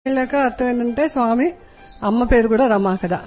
వెళ్ళాక అర్థం ఏంటంటే స్వామి అమ్మ పేరు కూడా రమా కదా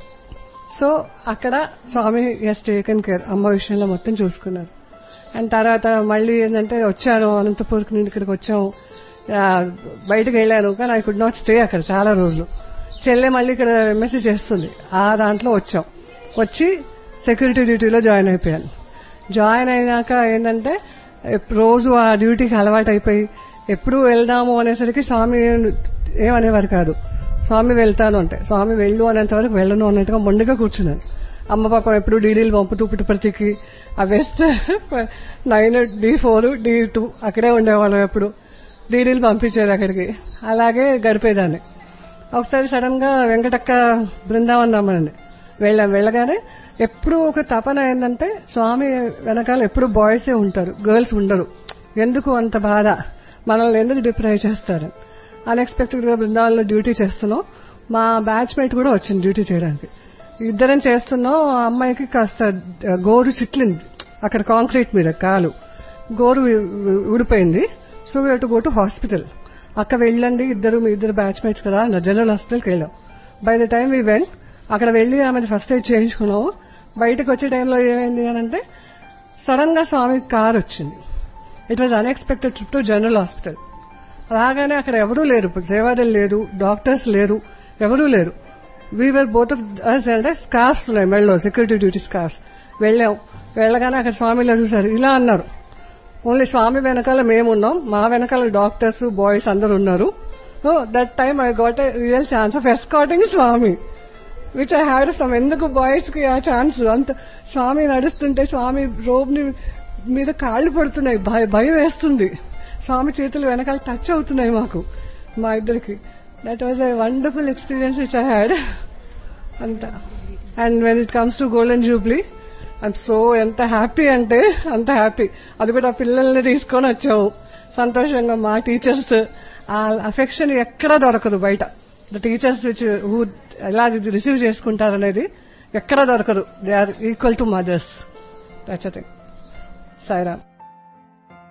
సో అక్కడ స్వామి ఎస్ టేకన్ కేర్ అమ్మ విషయంలో మొత్తం చూసుకున్నారు అండ్ తర్వాత మళ్ళీ ఏంటంటే వచ్చాను అనంతపూర్కి నుండి ఇక్కడికి వచ్చాము ఆ, బయటకు వెళ్ళాను కానీ ఐ కుడ్ నాట్ స్టే అక్కడ చాలా రోజులు చెల్లె మళ్ళీ ఇక్కడ ఎంఎస్సీ చేస్తుంది ఆ దాంట్లో వచ్చాం వచ్చి సెక్యూరిటీ డ్యూటీలో జాయిన్ అయిపోయాను జాయిన్ అయినాక ఏంటంటే ఎప్- రోజు ఆ డ్యూటీకి అలవాటు అయిపోయి ఎప్పుడు వెళ్దాము అనేసరికి స్వామి ఏమనేవారు కాదు స్వామి వెళ్తాను అంటే స్వామి వెళ్ళు అనేంత వరకు వెళ్ళను అన్నట్టుగా మొండిగా కూర్చున్నాను అమ్మ పాపం ఎప్పుడు డీడీలు పంపుతూ పుట్టుపర్తికి ఆ west nine D four D two అక్కడే ఉండేవాళ్ళం ఎప్పుడు డీడీలు పంపించేది అక్కడికి అలాగే గడిపేదాన్ని ఒకసారి సడన్ గా వెంకటక్క బృందావన్ రమ్మనండి వెళ్ళాం వెళ్ళగానే ఎప్పుడు ఒక తపన ఏంటంటే స్వామి వెనకాల ఎప్పుడు బాయ్సే ఉంటారు గర్ల్స్ ఉండరు ఎందుకు అంత బాధ మనల్ని ఎందుకు డిప్రైవ్ చేస్తారు అన్ఎక్స్పెక్టెడ్ గా బృందావనంలో డ్యూటీ చేస్తున్నాం మా బ్యాచ్ మేట్ కూడా వచ్చింది డ్యూటీ చేయడానికి ఇద్దరం చేస్తున్నాం ఆ అమ్మాయికి కాస్త గోరు చిట్లింది అక్కడ కాంక్రీట్ మీద కాలు గోరు ఊ- ఊడిపోయింది so we to go to hospital అక్కడ వెళ్ళండి ఇద్దరు మీ ఇద్దరు బ్యాచ్ మేట్స్ కదా అన్న జనరల్ హాస్పిటల్కి వెళ్ళాం by the time we went అక్కడ వెళ్ళి ఆమె ఫస్ట్ ఎయిడ్ చేయించుకున్నాము బయటకు వచ్చే టైంలో ఏమైంది అని అంటే సడన్ గా స్వామి కార్ వచ్చింది it was unexpected trip to general hospital రాగానే అక్కడ ఎవరూ లేరు సేవాదలు లేదు డాక్టర్స్ లేరు ఎవరూ లేరు వీవర్ బోత్ ఆఫ్ అంటే స్కార్స్ ఉన్నాయి మెళ్ళలో సెక్యూరిటీ డ్యూటీ స్కార్స్ వెళ్ళాం వెళ్ళగానే అక్కడ స్వామిలో చూసారు ఇలా అన్నారు ఓన్లీ స్వామి వెనకాల మేమున్నాం మా వెనకాల డాక్టర్స్ బాయ్స్ అందరు ఉన్నారు that time I got a real chance of escorting Swami which I had from ఎందుకు బాయ్స్ కి ఆ ఛాన్స్ అంత స్వామి నడుస్తుంటే స్వామి రోబ్ ని మీద కాళ్ళు పడుతున్నాయి భయ- భయం వేస్తుంది స్వామి చేతులు వెనకాల టచ్ అవుతున్నాయి మాకు మా ఇద్దరికి that was a wonderful experience which I had అంత and when it comes to golden jubilee I'm so ఎంత హ్యాపీ అంటే అంత హ్యాపీ అది కూడా పిల్లల్ని తీసుకొని వచ్చాము సంతోషంగా మా టీచర్స్ ఆ అఫెక్షన్ ఎక్కడా దొరకదు బయట ద టీచర్స్ విచ్ హూ ఎలా రిసీవ్ చేసుకుంటారనేది ఎక్కడా దొరకదు they are equal to mothers that's thing Sairam